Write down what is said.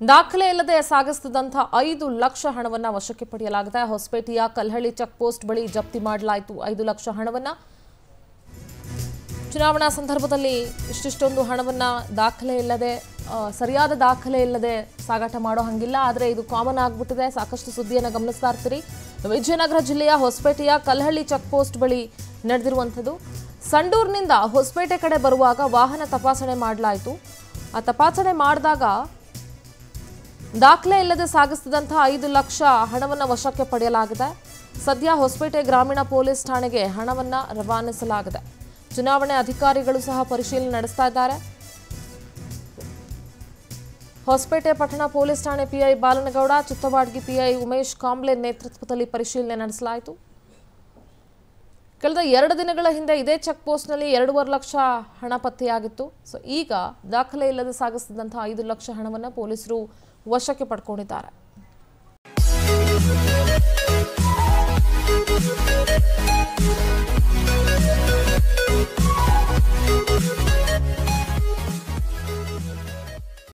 ದಾಖಲೆ ಇಲ್ಲದೆ ಸಾಗಿಸುತ್ತಿದ್ದಂಥ ಐದು ಲಕ್ಷ ಹಣವನ್ನ ವಶಕ್ಕೆ ಪಡೆಯಲಾಗಿದೆ ಹೊಸಪೇಟೆಯ ಕಲ್ಹಳ್ಳಿ ಚೆಕ್ ಪೋಸ್ಟ್ ಬಳಿ ಜಪ್ತಿ ಮಾಡಲಾಯಿತು ಐದು ಲಕ್ಷ ಹಣವನ್ನ ಚುನಾವಣಾ ಸಂದರ್ಭದಲ್ಲಿ ಇಷ್ಟಿಷ್ಟೊಂದು ಹಣವನ್ನ ದಾಖಲೆ ಇಲ್ಲದೆ ಆ, ಸರಿಯಾದ ದಾಖಲೆ ಇಲ್ಲದೆ ಸಾಗಾಟ ಮಾಡೋ ಹಂಗಿಲ್ಲ ಆದರೆ ಇದು ಕಾಮನ್ ಆಗ್ಬಿಟ್ಟಿದೆ ಸಾಕಷ್ಟು ಸುದ್ದಿಯನ್ನು ಗಮನಿಸ್ತಾ ಇರ್ತೀರಿ ವಿಜಯನಗರ ಜಿಲ್ಲೆಯ ಹೊಸಪೇಟೆಯ ಕಲ್ಹಳ್ಳಿ ಚೆಕ್ ಪೋಸ್ಟ್ ಬಳಿ ನಡೆದಿರುವಂಥದ್ದು ಸಂಡೂರಿನಿಂದ ಹೊಸಪೇಟೆ ಕಡೆ ಬರುವಾಗ ವಾಹನ ತಪಾಸಣೆ ಮಾಡಲಾಯಿತು ಆ ತಪಾಸಣೆ ಮಾಡಿದಾಗ ದಾಖಲೆ ಇಲ್ಲದೆ ಸಾಗಿಸಿದಂತಹ ಐದು ಲಕ್ಷ ಹಣವನ್ನು ವಶಕ್ಕೆ ಪಡೆಯಲಾಗಿದೆ ಸದ್ಯ ಹೊಸಪೇಟೆ ಗ್ರಾಮೀಣ ಪೊಲೀಸ್ ಠಾಣೆಗೆ ಹಣವನ್ನು ರವಾನಿಸಲಾಗಿದೆ ಚುನಾವಣೆ ಅಧಿಕಾರಿಗಳು ಸಹ ಪರಿಶೀಲನೆ ನಡೆಸ್ತಾ ಇದ್ದಾರೆ ಹೊಸಪೇಟೆ ಪಟ್ಟಣ ಪೊಲೀಸ್ ಠಾಣೆ ಪಿಐ ಬಾಲನಗೌಡ ಚಿತ್ತವಾಡ್ಗಿ ಪಿಐ ಉಮೇಶ್ ಕಾಂಬ್ಳೆ ನೇತೃತ್ವದಲ್ಲಿ ಪರಿಶೀಲನೆ ನಡೆಸಲಾಯಿತು ಕಳೆದ ಎರಡು ದಿನಗಳ ಹಿಂದೆ ಇದೇ ಚೆಕ್ ಪೋಸ್ಟ್ನಲ್ಲಿ ಎರಡೂವರೆ ಲಕ್ಷ ಹಣ ಪತ್ತೆಯಾಗಿತ್ತು ಸೊ ಈಗ ದಾಖಲೆ ಇಲ್ಲದೆ ಸಾಗಿಸಿದಂತಹ ಐದು ಲಕ್ಷ ಹಣವನ್ನು ಪೊಲೀಸರು ವಶಕ್ಕೆ ಪಡ್ಕೊಂಡಿದ್ದಾರೆ